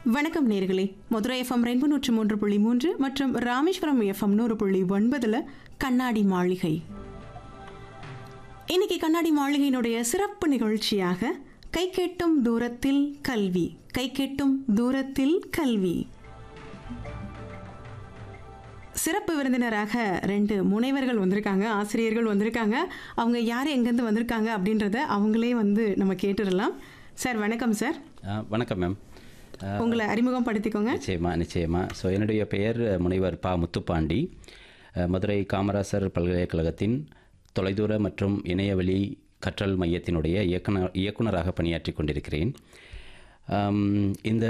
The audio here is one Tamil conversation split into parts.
வணக்கம் நேர்களே மதுரை எஃப்எம் ரெண்டு நூற்று மூன்று புள்ளி மூன்று மற்றும் ராமேஸ்வரம் எஃப்எம் நூறு புள்ளி ஒன்பதுல கண்ணாடி மாளிகை இன்னைக்கு கண்ணாடி மாளிகையினுடைய சிறப்பு நிகழ்ச்சியாக கை கேட்டும் தூரத்தில் கல்வி கை கேட்டும் தூரத்தில் கல்வி சிறப்பு விருந்தினராக ரெண்டு முனைவர்கள் வந்திருக்காங்க ஆசிரியர்கள் வந்திருக்காங்க அவங்க யார் எங்கேருந்து வந்திருக்காங்க அப்படின்றத அவங்களே வந்து நம்ம கேட்டுடலாம் சார் வணக்கம் சார் ஆ, வணக்கம் மேம் ஆ, உங்களை அறிமுகம் படுத்திக்கோங்க நிச்சயமா நிச்சயமா ஸோ என்னுடைய பெயர் முனைவர் பா முத்துப்பாண்டி அ, மதுரை காமராசர் பல்கலைக்கழகத்தின் தொலைதூர மற்றும் இணையவழி கற்றல் மையத்தினுடைய இயக்குனர் இயக்குனராக பணியாற்றி கொண்டிருக்கிறேன் ஆம், இந்த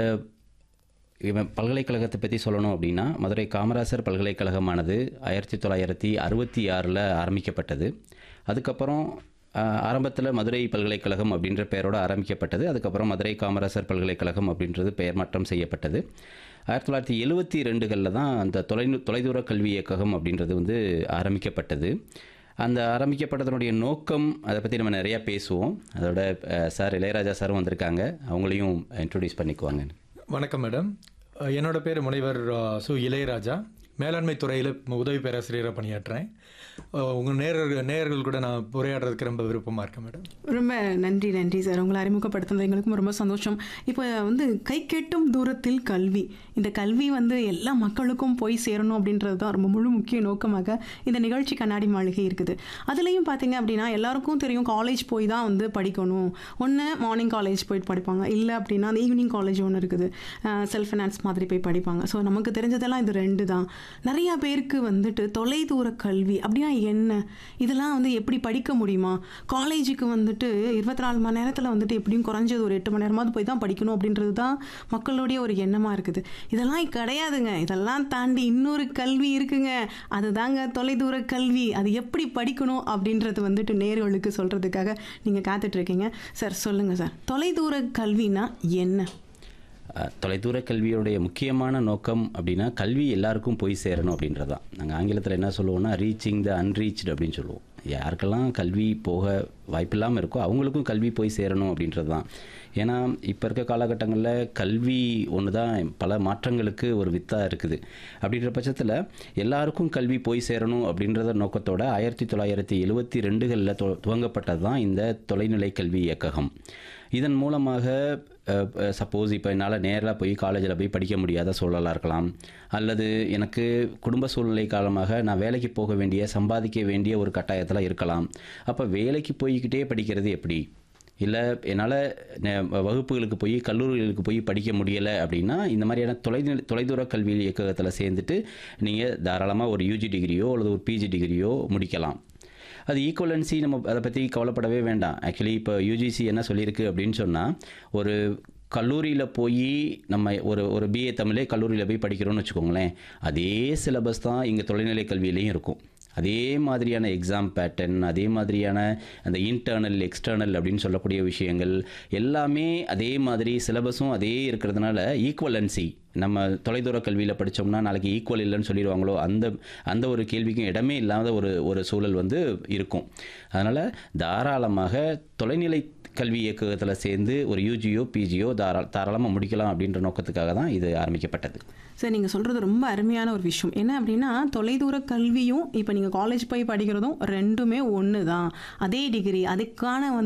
இவன் பல்கலைக்கழகத்தை பற்றி சொல்லணும் அப்படின்னா மதுரை காமராசர் பல்கலைக்கழகமானது ஆயிரத்தி தொள்ளாயிரத்தி அறுபத்தி ஆறில் ஆரம்பிக்கப்பட்டது அதுக்கப்புறம் ஆரம்பத்தில் மதுரை பல்கலைக்கழகம் அப்படின்ற பெயரோடு ஆரம்பிக்கப்பட்டது அதுக்கப்புறம் மதுரை காமராசர் பல்கலைக்கழகம் அப்படின்றது பெயர் மாற்றம் செய்யப்பட்டது ஆயிரத்தி தொள்ளாயிரத்தி எழுபத்தி ரெண்டுகளில் தான் அந்த தொலை தொலைதூர கல்வி இயக்ககம் அப்படின்றது வந்து ஆரம்பிக்கப்பட்டது அந்த ஆரம்பிக்கப்பட்டதனுடைய நோக்கம் அதை பற்றி நம்ம நிறையா பேசுவோம் அதோட அஹ், சார் இளையராஜா சாரும் வந்திருக்காங்க அவங்களையும் இன்ட்ரொடியூஸ் பண்ணிக்குவாங்க வணக்கம் மேடம் அஹ் என்னோட பேர் முனைவர் அஹ், சு இளையராஜா மேலாண்மை துறையில் உதவி பேராசிரியராக பணியாற்றுறேன் அஹ் உங்கள் நேரர்கள் நேயர்கள் கூட நான் உரையாடுறதுக்கு ரொம்ப விருப்பமாக இருக்கேன் மேடம் ரொம்ப நன்றி நன்றி சார் உங்களை அறிமுகப்படுத்துனது எங்களுக்கும் ரொம்ப சந்தோஷம் இப்போ வந்து கை கேட்டும் தூரத்தில் கல்வி இந்த கல்வி வந்து எல்லா மக்களுக்கும் போய் சேரணும் அப்படின்றது தான் ரொம்ப முழு முக்கிய நோக்கமாக இந்த நிகழ்ச்சி கண்ணாடி மாளிகை இருக்குது அதுலேயும் பார்த்தீங்க அப்படின்னா எல்லாருக்கும் தெரியும் காலேஜ் போய் தான் வந்து படிக்கணும் ஒன்று மார்னிங் காலேஜ் போயிட்டு படிப்பாங்க இல்லை அப்படின்னா அந்த ஈவினிங் காலேஜ் ஒன்று இருக்குது செல்ஃப் ஃபினான்ஸ் மாதிரி போய் படிப்பாங்க ஸோ நமக்கு தெரிஞ்சதெல்லாம் இது ரெண்டு தான் நிறையா பேருக்கு வந்துட்டு தொலைதூர கல்வி அப்படின்னா என்ன இதெல்லாம் வந்து எப்படி படிக்க முடியுமா காலேஜுக்கு வந்துட்டு இருபத்தி நாலு மணி நேரத்தில் வந்துட்டு எப்படியும் குறைஞ்சது ஒரு எட்டு மணி நேரமாவது போய் தான் படிக்கணும் அப்படின்றது தான் மக்களுடைய ஒரு எண்ணமாக இருக்குது இதெல்லாம் கிடையாதுங்க இதெல்லாம் தாண்டி இன்னொரு கல்வி இருக்குங்க அதுதாங்க தொலைதூர கல்வி அது எப்படி படிக்கணும் அப்படின்றது வந்துட்டு நேர்களுக்கு சொல்கிறதுக்காக நீங்கள் காத்துட்ருக்கீங்க சார் சொல்லுங்கள் சார் தொலைதூர கல்வினா என்ன அஹ், தொலைதூர கல்வியோடைய முக்கியமான நோக்கம் அப்படின்னா கல்வி எல்லாருக்கும் போய் சேரணும் அப்படின்றது தான் நாங்கள் ஆங்கிலத்தில் என்ன சொல்லுவோம்னா ரீச்சிங் த அன்ரீச்டு அப்படின்னு சொல்லுவோம் யாருக்கெல்லாம் கல்வி போக வாய்ப்பில்லாமல் இருக்கோ அவங்களுக்கும் கல்வி போய் சேரணும் அப்படின்றது தான் ஏன்னா இப்போ இருக்க காலகட்டங்களில் கல்வி ஒன்று தான் பல மாற்றங்களுக்கு ஒரு வித்தாக இருக்குது அப்படின்ற பட்சத்தில் எல்லாருக்கும் கல்வி போய் சேரணும் அப்படின்றத நோக்கத்தோட ஆயிரத்தி தொள்ளாயிரத்தி எழுவத்தி ரெண்டுகளில் துவங்கப்பட்டது தான் இந்த தொலைநிலை கல்வி இயக்ககம் இதன் மூலமாக சப்போஸ் இப்போ என்னால் நேரில் போய் காலேஜில் போய் படிக்க முடியாத சூழலாக இருக்கலாம் அல்லது எனக்கு குடும்ப சூழ்நிலை காரணமாக நான் வேலைக்கு போக வேண்டிய சம்பாதிக்க வேண்டிய ஒரு கட்டாயத்தில் இருக்கலாம் அப்போ வேலைக்கு போய்கிட்டே படிக்கிறது எப்படி இல்லை என்னால் வகுப்புகளுக்கு போய் கல்லூரிகளுக்கு போய் படிக்க முடியலை அப்படின்னா இந்த மாதிரியான தொலை தொலைதூர கல்வி இயக்ககத்தில் சேர்ந்துட்டு நீங்கள் தாராளமாக ஒரு யூஜி டிகிரியோ அல்லது ஒரு பிஜி டிகிரியோ முடிக்கலாம் அது ஈக்குவலன்சி நம்ம அதை பற்றி கவலைப்படவே வேண்டாம் ஆக்சுவலி இப்போ யூஜிசி என்ன சொல்லியிருக்கு அப்படின்னு சொன்னால் ஒரு கல்லூரியில் போய் நம்ம ஒரு ஒரு பிஏ தமிழே கல்லூரியில் போய் படிக்கிறோம்னு வச்சுக்கோங்களேன் அதே சிலபஸ் தான் இங்கே தொலைநிலை கல்வியிலையும் இருக்கும் அதே மாதிரியான எக்ஸாம் பேட்டர்ன் அதே மாதிரியான அந்த இன்டர்னல் எக்ஸ்டர்னல் அப்படின்னு சொல்லக்கூடிய விஷயங்கள் எல்லாமே அதே மாதிரி சிலபஸும் அதே இருக்கிறதுனால ஈக்குவலன்சி நம்ம தொலைதூர கல்வியில் படித்தோம்னா நாளைக்கு ஈக்குவல் இல்லைன்னு சொல்லிடுவாங்களோ அந்த அந்த ஒரு கேள்விக்கும் இடமே இல்லாத ஒரு ஒரு சூழல் வந்து இருக்கும் அதனால் தாராளமாக தொலைநிலை கல்வி இயக்ககத்தில் சேர்ந்து ஒரு யூஜியோ பிஜியோ தாரா தாராளமாக முடிக்கலாம் அப்படின்ற நோக்கத்துக்காக தான் இது ஆரம்பிக்கப்பட்டது சார் நீங்கள் சொல்கிறது ரொம்ப அருமையான ஒரு விஷயம் என்ன அப்படின்னா தொலைதூர கல்வியும் இப்போ நீங்கள் காலேஜ் போய் படிக்கிறதும் ரெண்டுமே ஒன்று தான் அதே டிகிரி அதுக்கான வந்து